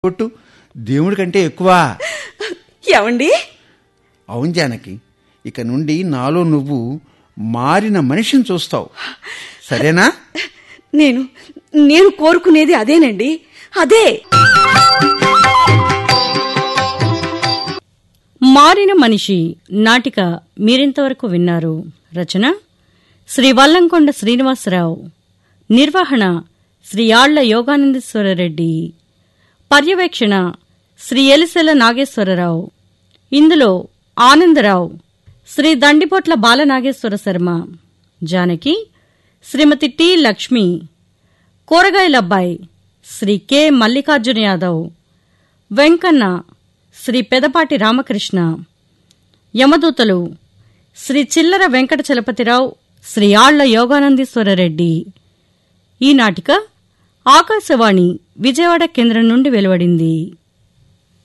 కొట్టు దేవుడి కంటే ఎక్కువ ఏమండి అవును జానకి ఇక నుండి నాలో నువ్వు మారిన మనిషిని చూస్తావు సరేనా నేను నేను కోరుకునేది అదేనండి అదే మారిన మనిషి నాటిక మీరింతవరకు విన్నారు రచన శ్రీ వల్లంకొండ శ్రీనివాసరావు నిర్వహణ శ్రీ ఆళ్ల యోగానందేశ్వరరెడ్డి పర్యవేక్షణ శ్రీ ఎలిసెల నాగేశ్వరరావు ఇందులో ఆనందరావు శ్రీ దండిపోట్ల బాలనాగేశ్వర శర్మ జానకి శ్రీమతి టి లక్ష్మి కూరగాయలబ్బాయి శ్రీ కె మల్లికార్జున యాదవ్ వెంకన్న శ్రీ పెదపాటి రామకృష్ణ యమదూతలు శ్రీ చిల్లర వెంకట చలపతిరావు శ్రీ ఆళ్ల యోగానందీశ్వరరెడ్డి ఈ నాటిక ఆకాశవాణి విజయవాడ కేంద్రం నుండి వెలువడింది